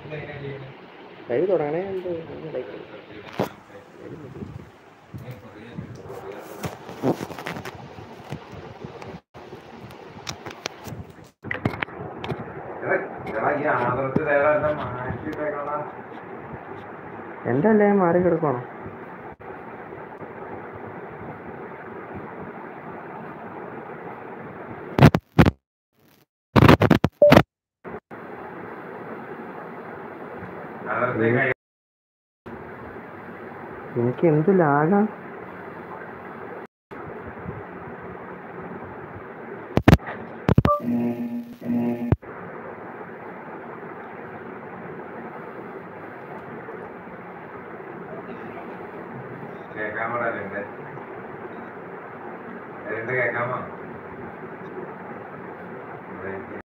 live തുടങ്ങണേ എന്ത് ഇടയ്ക്ക് എൻ്റെ അല്ലേ മാറി കിടക്കണം എനിക്ക് എന്ത് ലാഗാ കേക്കാൻ പാടില്ല കേക്കാമോ